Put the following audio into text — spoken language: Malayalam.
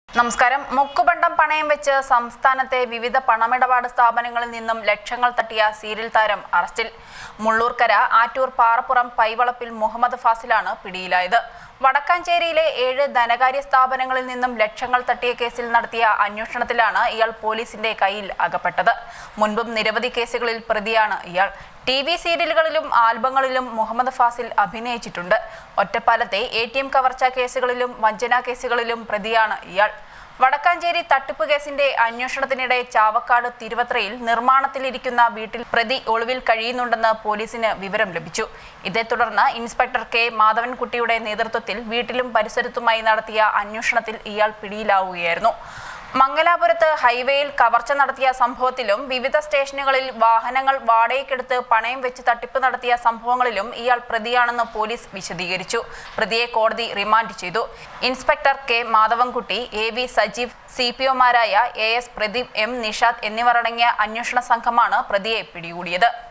നമസ്കാരം മുക്കുബണ്ടം പണയം വെച്ച് സംസ്ഥാനത്തെ വിവിധ പണമിടപാട് സ്ഥാപനങ്ങളിൽ നിന്നും ലക്ഷങ്ങൾ തട്ടിയ സീരിയൽ താരം അറസ്റ്റിൽ മുള്ളൂർക്കര ആറ്റൂർ പാറപ്പുറം പൈവളപ്പിൽ മുഹമ്മദ് ഫാസിലാണ് പിടിയിലായത് വടക്കാഞ്ചേരിയിലെ ഏഴ് ധനകാര്യ സ്ഥാപനങ്ങളിൽ നിന്നും ലക്ഷങ്ങൾ തട്ടിയ കേസിൽ നടത്തിയ അന്വേഷണത്തിലാണ് ഇയാൾ പോലീസിന്റെ കയ്യിൽ അകപ്പെട്ടത് മുൻപും നിരവധി കേസുകളിൽ പ്രതിയാണ് ഇയാൾ ടി വി സീരിയലുകളിലും ആൽബങ്ങളിലും മുഹമ്മദ് ഫാസിൽ അഭിനയിച്ചിട്ടുണ്ട് ഒറ്റപ്പാലത്തെ എ ടി എം കവർച്ചാ കേസുകളിലും വഞ്ചനാ കേസുകളിലും പ്രതിയാണ് ഇയാൾ വടക്കാഞ്ചേരി തട്ടിപ്പ് കേസിന്റെ അന്വേഷണത്തിനിടെ ചാവക്കാട് തിരുവത്രയിൽ നിർമ്മാണത്തിലിരിക്കുന്ന വീട്ടിൽ പ്രതി ഒളിവിൽ കഴിയുന്നുണ്ടെന്ന് പോലീസിന് വിവരം ലഭിച്ചു ഇതേ തുടർന്ന് ഇൻസ്പെക്ടർ കെ മാധവൻകുട്ടിയുടെ നേതൃത്വത്തിൽ വീട്ടിലും പരിസരത്തുമായി നടത്തിയ അന്വേഷണത്തിൽ ഇയാൾ പിടിയിലാവുകയായിരുന്നു മംഗലാപുരത്ത് ഹൈവേയിൽ കവർച്ച നടത്തിയ സംഭവത്തിലും വിവിധ സ്റ്റേഷനുകളിൽ വാഹനങ്ങൾ വാടകയ്ക്കെടുത്ത് പണയം വെച്ച് തട്ടിപ്പ് നടത്തിയ സംഭവങ്ങളിലും ഇയാൾ പ്രതിയാണെന്ന് പോലീസ് വിശദീകരിച്ചു പ്രതിയെ കോടതി റിമാൻഡ് ചെയ്തു inspector K Madhavankutty A V Sajeev C P ഒമാരായ A S Pradeep M Nishad എന്നിവർ അടങ്ങിയ അന്വേഷണ സംഘമാണ് പ്രതിയെ പിടികൂടിയത്